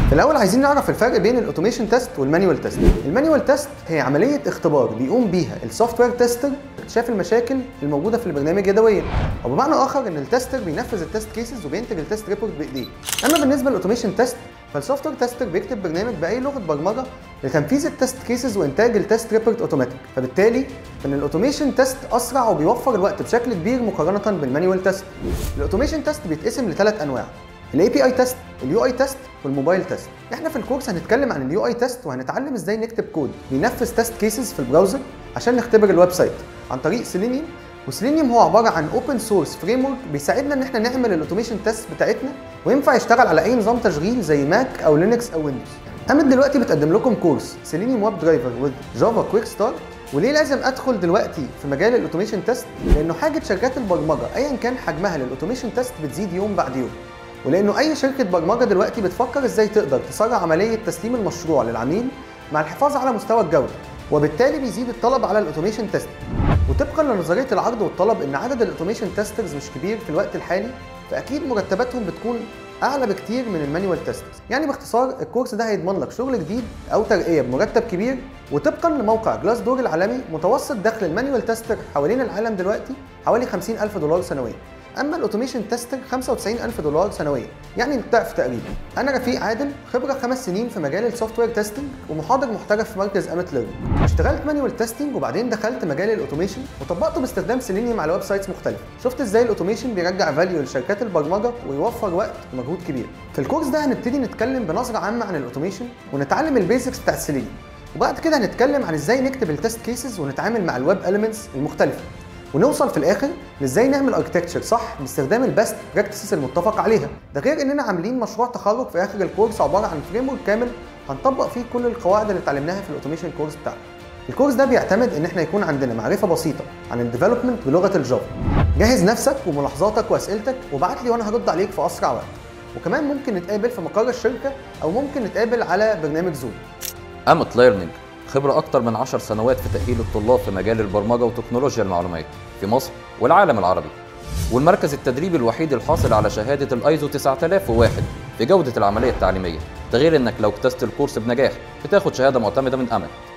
في الاول عايزين نعرف الفرق بين الاوتوميشن تيست والمانيوال تيست المانيوال تيست هي عمليه اختبار بيقوم بيها السوفت وير تيستر اكتشاف المشاكل الموجوده في البرنامج يدويا او بمعنى اخر ان التستر بينفذ التست كيسز وبينتج التست ريبورت بايديه اما بالنسبه للاوتوميشن تيست فالسوفت وير تيستر بيكتب برنامج باي لغه برمجه لتنفيذ التست كيسز وانتاج التست ريبورت اوتوماتيك فبالتالي ان الاوتوميشن تيست اسرع وبيوفر الوقت بشكل كبير مقارنه بالمانيوال تيست الاوتوميشن تيست بيتقسم لثلاث انواع الاي بي اي تيست اليو اي تيست والموبايل تيست احنا في الكورس هنتكلم عن اليو اي تيست وهنتعلم ازاي نكتب كود بينفذ تيست كيسز في البراوزر عشان نختبر الويب سايت عن طريق سيلينيوم وسيلينيوم هو عباره عن اوبن سورس فريم ورك بيساعدنا ان احنا نعمل الاوتوميشن تيست بتاعتنا وينفع يشتغل على اي نظام تشغيل زي ماك او لينكس او ويندوز اما دلوقتي بتقدم لكم كورس سيلينيوم ويب درايفر وذ جافا كويك ستارت وليه لازم ادخل دلوقتي في مجال الاوتوميشن تيست لانه حاجه شركات البرمجه ايا كان حجمها للاوتوميشن تيست بتزيد يوم بعد يوم ولانه اي شركه برمجه دلوقتي بتفكر ازاي تقدر تسرع عمليه تسليم المشروع للعميل مع الحفاظ على مستوى الجوده وبالتالي بيزيد الطلب على الاوتوميشن تيست وطبقا لنظريه العرض والطلب ان عدد الاوتوميشن تيسترز مش كبير في الوقت الحالي فاكيد مرتباتهم بتكون اعلى بكتير من المانيوال تيسترز يعني باختصار الكورس ده هيضمن لك شغل جديد او ترقيه بمرتب كبير وطبقا لموقع جلاس دور العالمي متوسط دخل المانيوال تيستر حوالين العالم دلوقتي حوالي 50000 دولار سنويا اما الاوتوميشن تيستر 95000 دولار سنويا يعني الضعف تقريبا انا رفيق عادل خبره خمس سنين في مجال السوفت وير تيستنج ومحاضر محترف في مركز امت ليرن اشتغلت مانيوال تيستنج وبعدين دخلت مجال الاوتوميشن وطبقته باستخدام سيلينيوم على ويب سايتس مختلفه شفت ازاي الاوتوميشن بيرجع فاليو لشركات البرمجه ويوفر وقت ومجهود كبير في الكورس ده هنبتدي نتكلم بنظره عامه عن الاوتوميشن ونتعلم البيزكس بتاع السيلينيوم وبعد كده هنتكلم عن ازاي نكتب التست كيسز ونتعامل مع الويب اليمنتس المختلفه ونوصل في الاخر لازاي نعمل اركتكتشر صح باستخدام البست براكتسز المتفق عليها ده غير اننا عاملين مشروع تخرج في اخر الكورس عباره عن فريم ورك كامل هنطبق فيه كل القواعد اللي اتعلمناها في الاوتوميشن كورس بتاعنا الكورس ده بيعتمد ان احنا يكون عندنا معرفه بسيطه عن الديفلوبمنت بلغه الجافا جهز نفسك وملاحظاتك واسئلتك وابعت لي وانا هرد عليك في اسرع وقت وكمان ممكن نتقابل في مقر الشركه او ممكن نتقابل على برنامج زوم أمت ليرنينج خبرة أكتر من 10 سنوات في تأهيل الطلاب في مجال البرمجة وتكنولوجيا المعلومات في مصر والعالم العربي والمركز التدريبي الوحيد الحاصل على شهادة الايزو 9001 في جودة العملية التعليمية ده غير انك لو اجتزت الكورس بنجاح بتاخد شهادة معتمدة من أمل